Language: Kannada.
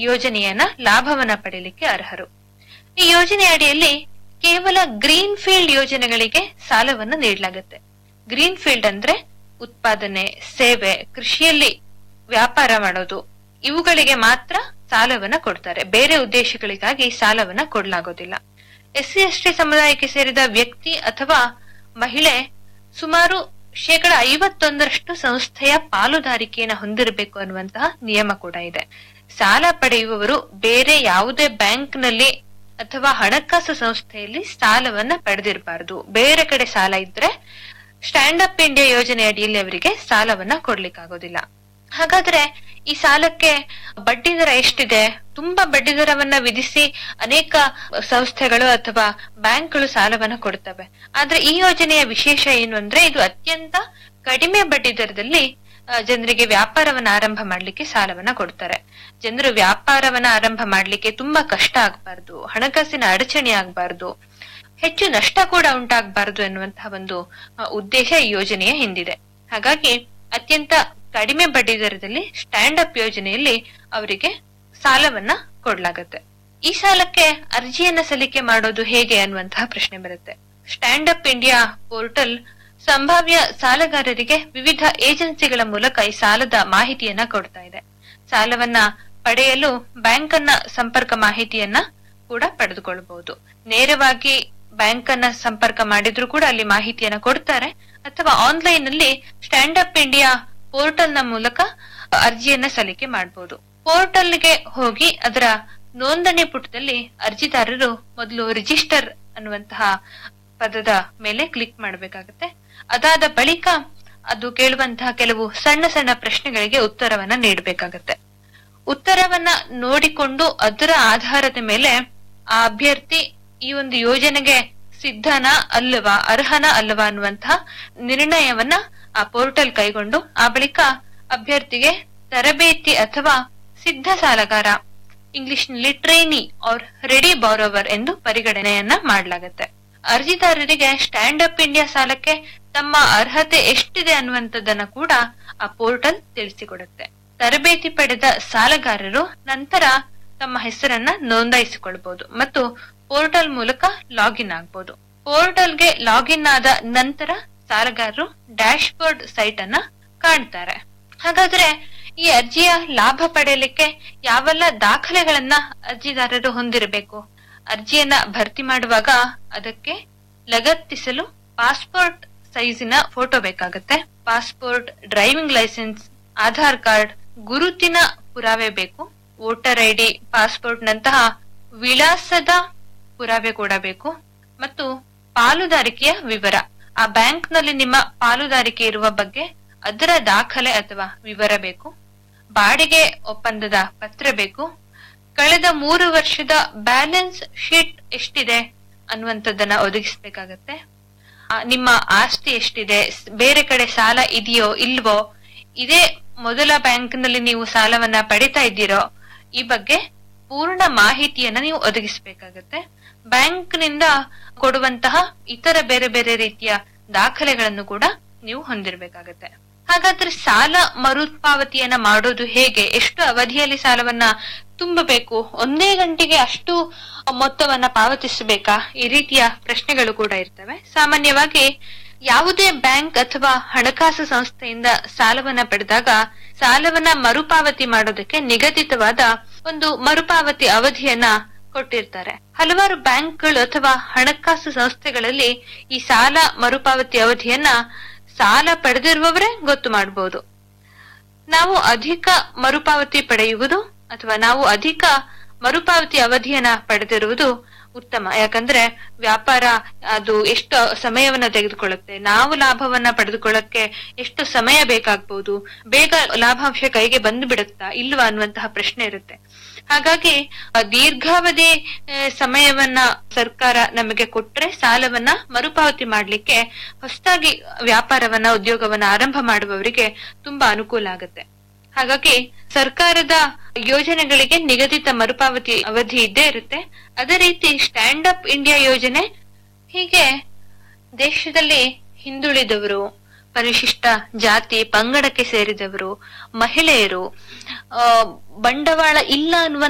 ಯೋಜನೆಯನ್ನ ಲಾಭವನ್ನ ಪಡೆಯಲಿಕ್ಕೆ ಅರ್ಹರು ಈ ಯೋಜನೆ ಅಡಿಯಲ್ಲಿ ಕೇವಲ ಗ್ರೀನ್ ಫೀಲ್ಡ್ ಯೋಜನೆಗಳಿಗೆ ಸಾಲವನ್ನು ನೀಡಲಾಗುತ್ತೆ ಗ್ರೀನ್ ಫೀಲ್ಡ್ ಅಂದ್ರೆ ಉತ್ಪಾದನೆ ಸೇವೆ ಕೃಷಿಯಲ್ಲಿ ವ್ಯಾಪಾರ ಮಾಡೋದು ಇವುಗಳಿಗೆ ಮಾತ್ರ ಸಾಲವನ್ನ ಕೊಡ್ತಾರೆ ಬೇರೆ ಉದ್ದೇಶಗಳಿಗಾಗಿ ಸಾಲವನ್ನ ಕೊಡಲಾಗೋದಿಲ್ಲ ಎಸ್ ಸಿ ಎಸ್ ಟಿ ಸಮುದಾಯಕ್ಕೆ ಸೇರಿದ ವ್ಯಕ್ತಿ ಅಥವಾ ಮಹಿಳೆ ಸುಮಾರು ಶೇಕಡ ಐವತ್ತೊಂದರಷ್ಟು ಸಂಸ್ಥೆಯ ಪಾಲುದಾರಿಕೆಯನ್ನು ಹೊಂದಿರಬೇಕು ಅನ್ನುವಂತಹ ನಿಯಮ ಕೂಡ ಇದೆ ಸಾಲ ಪಡೆಯುವವರು ಬೇರೆ ಯಾವುದೇ ಬ್ಯಾಂಕ್ನಲ್ಲಿ ಅಥವಾ ಹಣಕಾಸು ಸಂಸ್ಥೆಯಲ್ಲಿ ಸಾಲವನ್ನ ಪಡೆದಿರಬಾರದು ಬೇರೆ ಕಡೆ ಸಾಲ ಇದ್ರೆ ಸ್ಟ್ಯಾಂಡ್ ಅಪ್ ಇಂಡಿಯಾ ಯೋಜನೆ ಅಡಿಯಲ್ಲಿ ಅವರಿಗೆ ಸಾಲವನ್ನ ಕೊಡ್ಲಿಕ್ಕಾಗೋದಿಲ್ಲ ಹಾಗಾದ್ರೆ ಈ ಸಾಲಕ್ಕೆ ಬಡ್ಡಿ ದರ ಎಷ್ಟಿದೆ ತುಂಬಾ ಬಡ್ಡಿ ದರವನ್ನ ವಿಧಿಸಿ ಅನೇಕ ಸಂಸ್ಥೆಗಳು ಅಥವಾ ಬ್ಯಾಂಕ್ಗಳು ಸಾಲವನ್ನ ಕೊಡ್ತವೆ ಆದ್ರೆ ಈ ಯೋಜನೆಯ ವಿಶೇಷ ಏನು ಅಂದ್ರೆ ಇದು ಅತ್ಯಂತ ಕಡಿಮೆ ಬಡ್ಡಿ ದರದಲ್ಲಿ ಆ, ಜನರಿಗೆ ವ್ಯಾಪಾರವನ್ನ ಆರಂಭ ಮಾಡ್ಲಿಕ್ಕೆ ಸಾಲವನ್ನ ಕೊಡ್ತಾರೆ ಜನರು ವ್ಯಾಪಾರವನ್ನ ಆರಂಭ ಮಾಡ್ಲಿಕ್ಕೆ ತುಂಬಾ ಕಷ್ಟ ಆಗ್ಬಾರ್ದು ಹಣಕಾಸಿನ ಅಡಚಣೆ ಆಗ್ಬಾರ್ದು ಹೆಚ್ಚು ನಷ್ಟ ಕೂಡ ಉಂಟಾಗಬಾರದು ಎನ್ನುವಂತಹ ಒಂದು ಆ, ಉದ್ದೇಶ ಈ ಯೋಜನೆಯ ಹಿಂದಿದೆ ಹಾಗಾಗಿ ಅತ್ಯಂತ ಕಡಿಮೆ ಬಡ್ಡಿ ದರದಲ್ಲಿ ಸ್ಟ್ಯಾಂಡ್ ಅಪ್ ಯೋಜನೆಯಲ್ಲಿ ಅವರಿಗೆ ಸಾಲವನ್ನ ಕೊಡ್ಲಾಗತ್ತೆ ಈ ಸಾಲಕ್ಕೆ ಅರ್ಜಿಯನ್ನ ಸಲ್ಲಿಕೆ ಮಾಡೋದು ಹೇಗೆ ಅನ್ನುವಂತಹ ಪ್ರಶ್ನೆ ಬರುತ್ತೆ ಸ್ಟ್ಯಾಂಡ್ ಅಪ್ ಇಂಡಿಯಾ ಪೋರ್ಟಲ್ ಸಂಭಾವ್ಯ ಸಾಲಗಾರರಿಗೆ ವಿವಿಧ ಏಜೆನ್ಸಿಗಳ ಮೂಲಕ ಈ ಸಾಲದ ಮಾಹಿತಿಯನ್ನ ಕೊಡ್ತಾ ಇದೆ ಸಾಲವನ್ನ ಪಡೆಯಲು ಬ್ಯಾಂಕ್ ಅನ್ನ ಸಂಪರ್ಕ ಮಾಹಿತಿಯನ್ನ ಕೂಡ ಪಡೆದುಕೊಳ್ಳಬಹುದು ನೇರವಾಗಿ ಬ್ಯಾಂಕ್ ಅನ್ನ ಸಂಪರ್ಕ ಮಾಡಿದ್ರು ಕೂಡ ಅಲ್ಲಿ ಮಾಹಿತಿಯನ್ನ ಕೊಡ್ತಾರೆ ಅಥವಾ ಆನ್ಲೈನ್ ಅಲ್ಲಿ ಸ್ಟ್ಯಾಂಡ್ ಅಪ್ ಇಂಡಿಯಾ ಪೋರ್ಟಲ್ ನ ಮೂಲಕ ಅರ್ಜಿಯನ್ನ ಸಲ್ಲಿಕೆ ಮಾಡಬಹುದು ಪೋರ್ಟಲ್ಗೆ ಹೋಗಿ ಅದರ ನೋಂದಣಿ ಪುಟದಲ್ಲಿ ಅರ್ಜಿದಾರರು ಮೊದಲು ರಿಜಿಸ್ಟರ್ ಅನ್ನುವಂತಹ ಪದದ ಮೇಲೆ ಕ್ಲಿಕ್ ಮಾಡಬೇಕಾಗತ್ತೆ ಅದಾದ ಬಳಿಕ ಅದು ಕೇಳುವಂತಹ ಕೆಲವು ಸಣ್ಣ ಸಣ್ಣ ಪ್ರಶ್ನೆಗಳಿಗೆ ಉತ್ತರವನ್ನ ನೀಡಬೇಕಾಗತ್ತೆ ಉತ್ತರವನ್ನ ನೋಡಿಕೊಂಡು ಅದರ ಆಧಾರದ ಮೇಲೆ ಆ ಅಭ್ಯರ್ಥಿ ಈ ಒಂದು ಯೋಜನೆಗೆ ಸಿದ್ಧನ ಅಲ್ಲವಾ ಅರ್ಹನ ಅಲ್ಲವಾ ಅನ್ನುವಂತಹ ನಿರ್ಣಯವನ್ನ ಆ ಪೋರ್ಟಲ್ ಕೈಗೊಂಡು ಆ ಬಳಿಕ ಅಭ್ಯರ್ಥಿಗೆ ತರಬೇತಿ ಅಥವಾ ಸಿದ್ಧ ಸಾಲಗಾರ ಇಂಗ್ಲಿಷ್ ನಲ್ಲಿ ಟ್ರೈನಿ ಆರ್ ರೆಡಿ ಬಾರೋವರ್ ಎಂದು ಪರಿಗಣನೆಯನ್ನ ಮಾಡಲಾಗುತ್ತೆ ಅರ್ಜಿದಾರರಿಗೆ ಸ್ಟ್ಯಾಂಡ್ ಅಪ್ ಇಂಡಿಯಾ ಸಾಲಕ್ಕೆ ತಮ್ಮ ಅರ್ಹತೆ ಎಷ್ಟಿದೆ ಅನ್ನುವಂಥದ್ದನ್ನ ಕೂಡ ಆ ಪೋರ್ಟಲ್ ತಿಳಿಸಿಕೊಡುತ್ತೆ ತರಬೇತಿ ಪಡೆದ ಸಾಲಗಾರರು ನಂತರ ತಮ್ಮ ಹೆಸರನ್ನ ನೋಂದಾಯಿಸಿಕೊಳ್ಬಹುದು ಮತ್ತು ಪೋರ್ಟಲ್ ಮೂಲಕ ಲಾಗಿನ್ ಆಗಬಹುದು ಪೋರ್ಟಲ್ಗೆ ಲಾಗಿನ್ ಆದ ನಂತರ ಸಾಲಗಾರರು ಡ್ಯಾಶ್ ಬೋರ್ಡ್ ಸೈಟ್ ಅನ್ನ ಕಾಣ್ತಾರೆ ಹಾಗಾದ್ರೆ ಈ ಅರ್ಜಿಯ ಲಾಭ ಪಡೆಯಲಿಕ್ಕೆ ಯಾವೆಲ್ಲ ದಾಖಲೆಗಳನ್ನ ಅರ್ಜಿದಾರರು ಹೊಂದಿರಬೇಕು ಅರ್ಜಿಯನ್ನ ಭರ್ತಿ ಮಾಡುವಾಗ ಅದಕ್ಕೆ ಲಗತ್ತಿಸಲು ಪಾಸ್ಪೋರ್ಟ್ ಸೈಜಿನ ಫೋಟೋ ಬೇಕಾಗುತ್ತೆ passport driving licence Aadhaar card ಗುರುತಿನ ಪುರಾವೆ ಬೇಕು ವೋಟರ್ ಐಡಿ ಪಾಸ್ಪೋರ್ಟ್ ನಂತಹ ವಿಳಾಸದ ಪುರಾವೆ ಕೂಡ ಬೇಕು ಮತ್ತು ಪಾಲುದಾರಿಕೆಯ ವಿವರ ಆ ಬ್ಯಾಂಕ್ ನಲ್ಲಿ ನಿಮ್ಮ ಪಾಲುದಾರಿಕೆ ಇರುವ ಬಗ್ಗೆ ಅದರ ದಾಖಲೆ ಅಥವಾ ವಿವರ ಬೇಕು ಬಾಡಿಗೆ ಒಪ್ಪಂದದ ಪತ್ರ ಬೇಕು ಕಳೆದ ಮೂರು ವರ್ಷದ ಬ್ಯಾಲೆನ್ಸ್ ಶೀಟ್ ಎಷ್ಟಿದೆ ಅನ್ನುವಂಥದ್ದನ್ನ ಒದಗಿಸ್ಬೇಕಾಗತ್ತೆ ಆ, ನಿಮ್ಮ ಆಸ್ತಿ ಎಷ್ಟಿದೆ ಸ್- ಬೇರೆ ಕಡೆ ಸಾಲ ಇದೆಯೋ ಇಲ್ವೋ ಇದೇ ಮೊದಲ ಬ್ಯಾಂಕ್ ನಲ್ಲಿ ನೀವು ಸಾಲವನ್ನ ಪಡಿತಾ ಇದ್ದೀರೋ ಈ ಬಗ್ಗೆ ಪೂರ್ಣ ಮಾಹಿತಿಯನ್ನ ನೀವು ಒದಗಿಸಬೇಕಾಗತ್ತೆ ಬ್ಯಾಂಕ್ ನಿಂದ ಕೊಡುವಂತಹ ಇತರ ಬೇರೆ ಬೇರೆ ರೀತಿಯ ದಾಖಲೆಗಳನ್ನು ಕೂಡ ನೀವು ಹೊಂದಿರಬೇಕಾಗತ್ತೆ ಹಾಗಾದ್ರೆ ಸಾಲ ಮರುಪಾವತಿಯನ್ನ ಮಾಡೋದು ಹೇಗೆ ಎಷ್ಟು ಅವಧಿಯಲ್ಲಿ ಸಾಲವನ್ನ ತುಂಬಬೇಕು ಒಂದೇ ಗಂಟೆಗೆ ಅಷ್ಟು ಮೊತ್ತವನ್ನ ಪಾವತಿಸಬೇಕಾ ಈ ರೀತಿಯ ಪ್ರಶ್ನೆಗಳು ಕೂಡ ಇರ್ತವೆ ಸಾಮಾನ್ಯವಾಗಿ ಯಾವುದೇ ಬ್ಯಾಂಕ್ ಅಥವಾ ಹಣಕಾಸು ಸಂಸ್ಥೆಯಿಂದ ಸಾಲವನ್ನ ಪಡೆದಾಗ ಸಾಲವನ್ನ ಮರುಪಾವತಿ ಮಾಡೋದಕ್ಕೆ ನಿಗದಿತವಾದ ಒಂದು ಮರುಪಾವತಿ ಅವಧಿಯನ್ನ ಕೊಟ್ಟಿರ್ತಾರೆ ಹಲವಾರು ಬ್ಯಾಂಕ್ಗಳು ಅಥವಾ ಹಣಕಾಸು ಸಂಸ್ಥೆಗಳಲ್ಲಿ ಈ ಸಾಲ ಮರುಪಾವತಿ ಅವಧಿಯನ್ನ ಸಾಲ ಪಡೆದಿರುವವರೇ ಗೊತ್ತು ಮಾಡಬಹುದು ನಾವು ಅಧಿಕ ಮರುಪಾವತಿ ಪಡೆಯುವುದು ಅಥವಾ ನಾವು ಅಧಿಕ ಮರುಪಾವತಿ ಅವಧಿಯನ್ನ ಪಡೆದಿರುವುದು ಉತ್ತಮ ಯಾಕಂದ್ರೆ ವ್ಯಾಪಾರ ಅದು ಎಷ್ಟು ಸಮಯವನ್ನ ತೆಗೆದುಕೊಳ್ಳುತ್ತೆ ನಾವು ಲಾಭವನ್ನ ಪಡೆದುಕೊಳ್ಳಕ್ಕೆ ಎಷ್ಟು ಸಮಯ ಬೇಕಾಗ್ಬಹುದು ಬೇಗ ಲಾಭಾಂಶ ಕೈಗೆ ಬಂದು ಬಿಡುತ್ತಾ ಇಲ್ವಾ ಅನ್ನುವಂತಹ ಪ್ರಶ್ನೆ ಇರುತ್ತೆ ಹಾಗಾಗಿ ಆ, ದೀರ್ಘಾವಧಿ ಆ, ಸಮಯವನ್ನ ಸರ್ಕಾರ ನಮಗೆ ಕೊಟ್ರೆ ಸಾಲವನ್ನ ಮರುಪಾವತಿ ಮಾಡ್ಲಿಕ್ಕೆ ಹೊಸದಾಗಿ ವ್ಯಾಪಾರವನ್ನ ಉದ್ಯೋಗವನ್ನ ಆರಂಭ ಮಾಡುವವರಿಗೆ ತುಂಬಾ ಅನುಕೂಲ ಆಗುತ್ತೆ ಹಾಗಾಗಿ ಸರ್ಕಾರದ ಯೋಜನೆಗಳಿಗೆ ನಿಗದಿತ ಮರುಪಾವತಿ ಅವಧಿ ಇದ್ದೇ ಇರುತ್ತೆ ಅದೇ ರೀತಿ ಸ್ಟ್ಯಾಂಡ್ ಅಪ್ ಇಂಡಿಯಾ ಯೋಜನೆ ಹೀಗೆ ದೇಶದಲ್ಲಿ ಹಿಂದುಳಿದವರು ಪರಿಶಿಷ್ಟ ಜಾತಿ ಪಂಗಡಕ್ಕೆ ಸೇರಿದವರು ಮಹಿಳೆಯರು ಆ, ಬಂಡವಾಳ ಇಲ್ಲ ಅನ್ನುವ